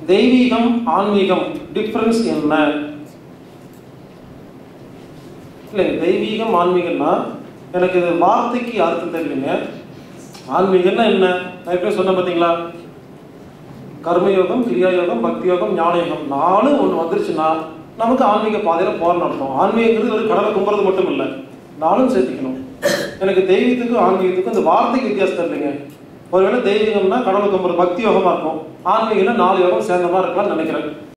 தெய்வீகம் ஆன்மீகம் டிஃப்ரென்ஸ் என்ன இல்லை தெய்வீகம் ஆன்மீகம்னா எனக்கு இது வார்த்தைக்கு அர்த்தம் தெரியலைங்க ஆன்மீகம்னா என்ன நான் எப்படி சொன்னேன் பார்த்தீங்களா கர்மயோகம் கிரியாயோகம் பக்தி யோகம் ஞான யோகம் நாலு ஒன்று வந்துருச்சுன்னா நமக்கு ஆன்மீக பாதையில் போகிற நடத்தும் ஆன்மீகங்கிறது ஒரு கடலை கும்புறது மட்டும் இல்லை நானும் சேர்த்துக்கணும் எனக்கு தெய்வீகத்துக்கும் ஆன்மீகத்துக்கும் இந்த வார்த்தைக்கு வித்தியாசம் இல்லைங்க ஒருவேளை தெய்வீகம்னா கடவுளை கும்புறது பக்தி யோகமாக இருக்கும் ஆன்மீகம்னா நாலு யோகம் சேர்ந்த மாதிரி இருக்கலாம்னு நினைக்கிறேன்